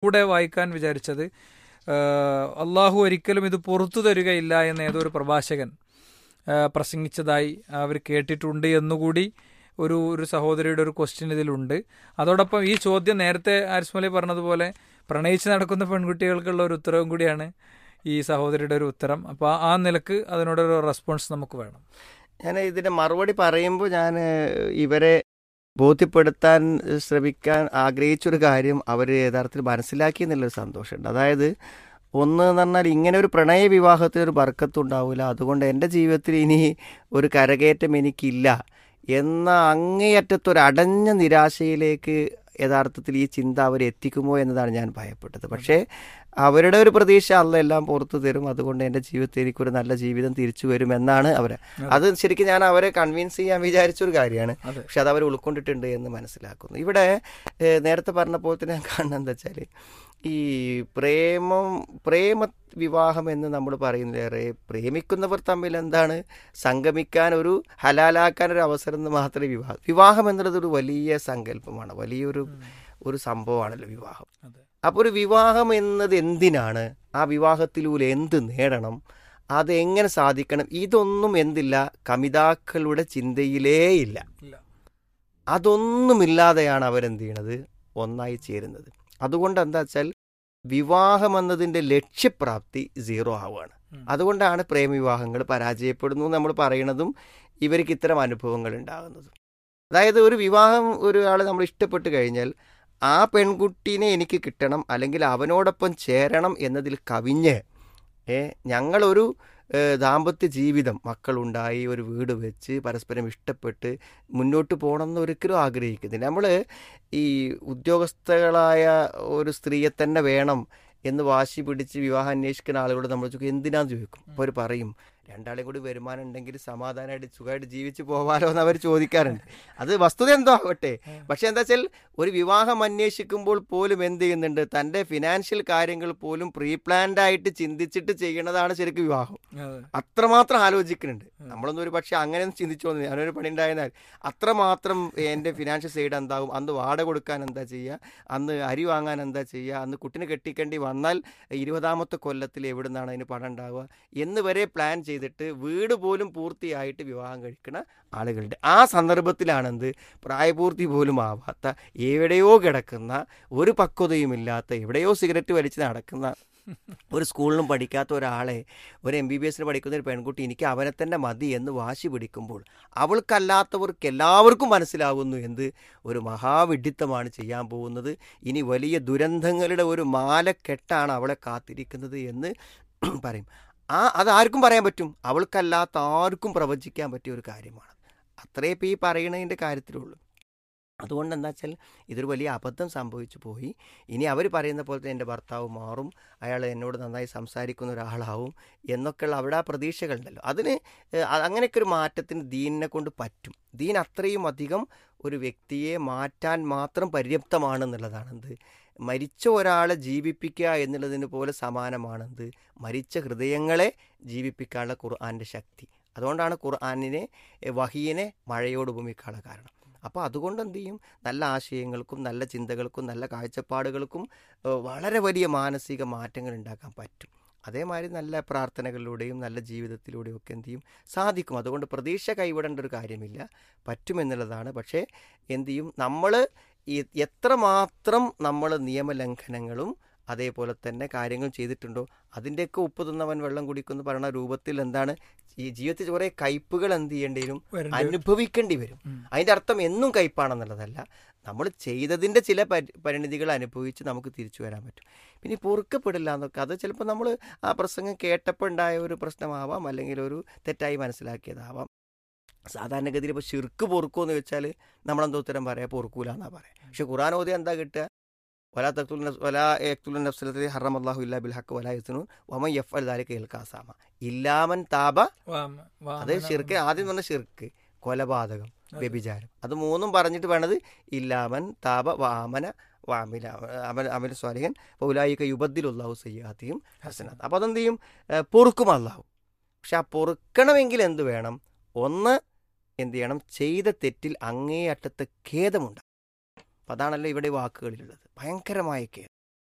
കൂടെ വായിക്കാൻ വിചാരിച്ചത് ഏഹ്, അള്ളാഹു ഒരിക്കലും ഇത് പുറത്തു തരികയില്ല എന്ന് ഏതൊരു പ്രഭാഷകൻ ഏഹ്, പ്രസംഗിച്ചതായി അവർ കേട്ടിട്ടുണ്ട് എന്നുകൂടി ഒരു ഒരു സഹോദരിയുടെ ഒരു ക്വസ്റ്റ്യൻ ഇതിലുണ്ട് അതോടൊപ്പം ഈ ചോദ്യം നേരത്തെ ആരിസ്മലി പറഞ്ഞതുപോലെ പ്രണയിച്ച് നടക്കുന്ന പെൺകുട്ടികൾക്കുള്ള ഒരു ഉത്തരവും കൂടിയാണ് ഈ സഹോദരിയുടെ ഒരു ഉത്തരം അപ്പോൾ ആ നിലക്ക് അതിനോടൊരു റെസ്പോൺസ് നമുക്ക് വേണം ഞാൻ ഇതിന്റെ മറുപടി പറയുമ്പോൾ ഞാൻ ഇവരെ ബോധ്യപ്പെടുത്താൻ ശ്രമിക്കാൻ ആഗ്രഹിച്ചൊരു കാര്യം അവർ യഥാർത്ഥത്തിൽ മനസ്സിലാക്കി എന്നുള്ളൊരു സന്തോഷമുണ്ട് അതായത് ഒന്ന് എന്ന് പറഞ്ഞാൽ ഇങ്ങനെ ഒരു പ്രണയ വിവാഹത്തിൽ ഒരു ബർക്കത്തുണ്ടാവില്ല അതുകൊണ്ട് എൻ്റെ ജീവിതത്തിൽ ഇനി ഒരു കരകയറ്റം എനിക്കില്ല എന്ന അങ്ങേയറ്റത്തൊരു അടഞ്ഞ നിരാശയിലേക്ക് യഥാർത്ഥത്തിൽ ഈ ചിന്ത അവർ എത്തിക്കുമോ എന്നതാണ് ഞാൻ ഭയപ്പെട്ടത് പക്ഷേ അവരുടെ ഒരു പ്രതീക്ഷ അല്ല എല്ലാം പുറത്തു തരും അതുകൊണ്ട് എൻ്റെ ജീവിതത്തിൽ എനിക്കൊരു നല്ല ജീവിതം തിരിച്ചു വരും എന്നാണ് അവർ അത് ശരിക്കും ഞാൻ അവരെ കൺവിൻസ് ചെയ്യാൻ വിചാരിച്ചൊരു കാര്യമാണ് അതെ. പക്ഷെ അത് അവർ ഉൾക്കൊണ്ടിട്ടുണ്ട് എന്ന് മനസ്സിലാക്കുന്നു ഇവിടെ ഏഹ്, നേരത്തെ പറഞ്ഞപ്പോൾ തന്നെ ഞാൻ കാണുന്നത് എന്താ വെച്ചാൽ ഈ പ്രേമം പ്രേമ വിവാഹം എന്ന് നമ്മൾ പറയുന്നതിലേറെ പ്രേമിക്കുന്നവർ തമ്മിൽ എന്താണ് സംഗമിക്കാൻ ഒരു ഹലാലാക്കാൻ ഒരു അവസരം എന്ന് മാത്രമേ വിവാഹം വിവാഹം എന്നുള്ളത് ഒരു വലിയ സങ്കല്പമാണ് വലിയൊരു ഒരു സംഭവമാണല്ലോ വിവാഹം അതെ അപ്പോൾ ഒരു വിവാഹം എന്നത് എന്തിനാണ് ആ വിവാഹത്തിലൂടെ എന്ത് നേടണം അത് എങ്ങനെ സാധിക്കണം ഇതൊന്നും എന്തില്ല കമിതാക്കളുടെ ചിന്തയിലേ ഇല്ല ഇല്ല അതൊന്നുമില്ലാതെയാണ് അവരെന്ത് ചെയ്യണത് ഒന്നായി ചേരുന്നത് അതുകൊണ്ട് എന്താ വെച്ചാൽ വിവാഹം എന്നതിൻ്റെ ലക്ഷ്യപ്രാപ്തി സീറോ ആവുകയാണ് ഉം. അതുകൊണ്ടാണ് പ്രേമവിവാഹങ്ങൾ പരാജയപ്പെടുന്നു എന്ന് നമ്മൾ പറയണതും ഇവർക്ക് ഇത്തരം അനുഭവങ്ങൾ ഉണ്ടാകുന്നതും അതായത് ഒരു വിവാഹം ഒരാളെ നമ്മൾ ഇഷ്ടപ്പെട്ട് കഴിഞ്ഞാൽ ആ പെൺകുട്ടീനെ എനിക്ക് കിട്ടണം അല്ലെങ്കിൽ അവനോടൊപ്പം ചേരണം എന്നതിൽ കവിഞ്ഞ് ഏ ഞങ്ങളൊരു ഏ, ദാമ്പത്യ ജീവിതം മക്കളുണ്ടായി ഒരു വീട് വെച്ച് പരസ്പരം ഇഷ്ടപ്പെട്ട് മുന്നോട്ട് പോകണം എന്ന് ഒരിക്കലും ആഗ്രഹിക്കുന്നില്ല നമ്മൾ ഈ ഉദ്യോഗസ്ഥകളായ ഒരു സ്ത്രീയെ തന്നെ വേണം എന്ന് വാശി പിടിച്ച് വിവാഹം അന്വേഷിക്കുന്ന ആളുകളോട് നമ്മൾ ചോദിക്കും എന്തിനാന്ന് ചോദിക്കും അപ്പോൾ അവർ പറയും രണ്ടാളെയും കൂടി വരുമാനം ഉണ്ടെങ്കിൽ സമാധാനമായിട്ട് സുഖമായിട്ട് ജീവിച്ച് പോകാലോ എന്ന് അവർ ചോദിക്കാറുണ്ട് അത് വസ്തുത എന്തോ ആവട്ടെ പക്ഷെ എന്താ വെച്ചാൽ ഒരു വിവാഹം അന്വേഷിക്കുമ്പോൾ പോലും എന്ത് ചെയ്യുന്നുണ്ട് തൻ്റെ ഫിനാൻഷ്യൽ കാര്യങ്ങൾ പോലും പ്രീ പ്ലാൻഡ് ആയിട്ട് ചിന്തിച്ചിട്ട് ചെയ്യണതാണ് ശരിക്കും വിവാഹം അതെ അത്രമാത്രം ആലോചിക്കുന്നുണ്ട് നമ്മളൊന്നും ഒരു പക്ഷേ അങ്ങനെ ചിന്തിച്ചോന്നു ഞാനൊരു പണി ഉണ്ടായിരുന്നാൽ അത്രമാത്രം എൻ്റെ ഫിനാൻഷ്യൽ സൈഡ് എന്താവും അന്ന് വാടക കൊടുക്കാൻ എന്താ ചെയ്യുക അന്ന് അരി വാങ്ങാൻ എന്താ ചെയ്യുക അന്ന് കുട്ടിനെ കെട്ടിക്കേണ്ടി വന്നാൽ ഇരുപതാമത്തെ കൊല്ലത്തിൽ എവിടെ നിന്നാണ് അതിന് പണം ഉണ്ടാവുക എന്ന് വരെ പ്ലാൻ ചെയ്തിട്ട് വീട് പോലും പൂർത്തിയായിട്ട് വിവാഹം കഴിക്കുന്ന ആളുകളുണ്ട് ആ സന്ദർഭത്തിലാണെന്ത് പ്രായപൂർത്തി പോലും ആവാത്ത എവിടെയോ കിടക്കുന്ന ഒരു പക്വതയുമില്ലാത്ത എവിടെയോ സിഗരറ്റ് വലിച്ച് നടക്കുന്ന ഒരു സ്കൂളിലും പഠിക്കാത്ത ഒരാളെ ഒരു എം ബി ബി എസിന് പഠിക്കുന്ന ഒരു പെൺകുട്ടി എനിക്ക് അവനെ തന്നെ മതി എന്ന് വാശി പിടിക്കുമ്പോൾ അവൾക്കല്ലാത്തവർക്ക് എല്ലാവർക്കും മനസ്സിലാകുന്നു എന്ത് ഒരു മഹാവിഡിത്തമാണ് ചെയ്യാൻ പോകുന്നത് ഇനി വലിയ ദുരന്തങ്ങളുടെ ഒരു മാലക്കെട്ടാണ് അവളെ കാത്തിരിക്കുന്നത് എന്ന് പറയും ആ അത് ആർക്കും പറയാൻ പറ്റും അവൾക്കല്ലാത്ത ആർക്കും പ്രവചിക്കാൻ പറ്റിയ ഒരു കാര്യമാണ് അത്രേ ഇപ്പോൾ ഈ പറയണതിൻ്റെ കാര്യത്തിലുള്ളൂ അതുകൊണ്ട് എന്താ വെച്ചാൽ ഇതൊരു വലിയ അബദ്ധം സംഭവിച്ചു പോയി ഇനി അവർ പറയുന്ന പോലെ തന്നെ എൻ്റെ ഭർത്താവ് മാറും അയാൾ എന്നോട് നന്നായി സംസാരിക്കുന്ന ഒരാളാവും എന്നൊക്കെയുള്ള അവിടെ ആ പ്രതീക്ഷകളുണ്ടല്ലോ അതിന് ഏഹ്, അ- അങ്ങനെയൊക്കെ ഒരു മാറ്റത്തിന് ദീനിനെ കൊണ്ട് പറ്റും ദീൻ അത്രയും അധികം ഒരു വ്യക്തിയെ മാറ്റാൻ മാത്രം പര്യാപ്തമാണെന്നുള്ളതാണ് എന്ത് മരിച്ച ഒരാളെ ജീവിപ്പിക്കുക എന്നുള്ളതിന് പോലെ സമാനമാണെന്ത് മരിച്ച ഹൃദയങ്ങളെ ജീവിപ്പിക്കാനുള്ള ഖുർആൻ്റെ ശക്തി അതുകൊണ്ടാണ് ഖുർആാനിനെ വഹീനെ മഴയോട് ഉപമിക്കാനുള്ള കാരണം അപ്പോൾ അതുകൊണ്ട് എന്ത് ചെയ്യും നല്ല ആശയങ്ങൾക്കും നല്ല ചിന്തകൾക്കും നല്ല കാഴ്ചപ്പാടുകൾക്കും ഏഹ്, വളരെ വലിയ മാനസിക മാറ്റങ്ങൾ ഉണ്ടാക്കാൻ പറ്റും അതേമാതിരി നല്ല പ്രാർത്ഥനകളിലൂടെയും നല്ല ജീവിതത്തിലൂടെയും ഒക്കെ എന്ത് ചെയ്യും സാധിക്കും അതുകൊണ്ട് പ്രതീക്ഷ കൈവിടേണ്ട ഒരു കാര്യമില്ല പറ്റുമെന്നുള്ളതാണ് പക്ഷേ എന്ത് ചെയ്യും നമ്മൾ എത്രമാത്രം നമ്മൾ നിയമലംഘനങ്ങളും അതേപോലെ തന്നെ കാര്യങ്ങൾ ചെയ്തിട്ടുണ്ടോ അതിൻ്റെയൊക്കെ ഉപ്പ് തിന്നവൻ വെള്ളം കുടിക്കുമെന്ന് പറയുന്ന രൂപത്തിൽ എന്താണ് ഈ ജീവിതത്തിൽ കുറേ കയ്പുകൾ എന്ത് ചെയ്യേണ്ടി വരും വരേണ്ടി വരും. അനുഭവിക്കേണ്ടി വരും ഉം. അതിൻ്റെ അർത്ഥം എന്നും കയ്പാണെന്നുള്ളതല്ല നമ്മൾ ചെയ്തതിൻ്റെ ചില പരി പരിണിതികൾ അനുഭവിച്ച് നമുക്ക് തിരിച്ചു വരാൻ പറ്റും പിന്നെ ഈ പൊറുക്കപ്പെടില്ല എന്നൊക്കെ അത് ചിലപ്പോൾ നമ്മൾ ആ പ്രസംഗം കേട്ടപ്പോൾ ഉണ്ടായ ഒരു പ്രശ്നമാവാം അല്ലെങ്കിൽ ഒരു തെറ്റായി മനസ്സിലാക്കിയതാവാം സാധാരണഗതിയിൽ ഇപ്പോൾ ഷിർക്ക് പൊറുക്കുമെന്ന് വെച്ചാൽ നമ്മളെന്താ ഉത്തരം പറയാം പൊറുക്കൂല എന്നാ പറയാം പക്ഷെ ഖുറാൻ ഓതി എന്താ കിട്ടുക വലാ തക്തുൽ നഫ്സ് വലാ യക്തുൽ നഫ്സലത്തി ഹറം അള്ളാഹു ഇല്ലാ ബിൽ ഹക്ക് വലാ യസ്നു വമൻ യഫ് അൽ ദാലിക കേൾക്കാസാമ ഇല്ലാമൻ താപ വാമ- വാമന- അത് ഷിർക്ക് ആദ്യം പറഞ്ഞ ഷിർക്ക് കൊലപാതകം വ്യഭിചാരം അത് മൂന്നും പറഞ്ഞിട്ട് വേണത് ഇല്ലാമൻ താപ വാമന വാമില അമൽ അമൽ സ്വാലിഹൻ പൗലായിക്ക യുബദ്ദിലുള്ളാഹു സയ്യാത്തിയും ഹസനാത്ത് അപ്പോൾ അതെന്ത് ചെയ്യും ഏഹ് പൊറുക്കും അള്ളാഹു പക്ഷെ ആ പൊറുക്കണമെങ്കിൽ എന്ത് വേണം ഒന്ന് എന്ത് ചെയ്യണം ചെയ്ത തെറ്റിൽ അങ്ങേയറ്റത്തെ ഖേദമുണ്ട് അപ്പം അതാണല്ലോ ഇവിടെ വാക്കുകളിലുള്ളത് ഭയങ്കരമായ ഖേദം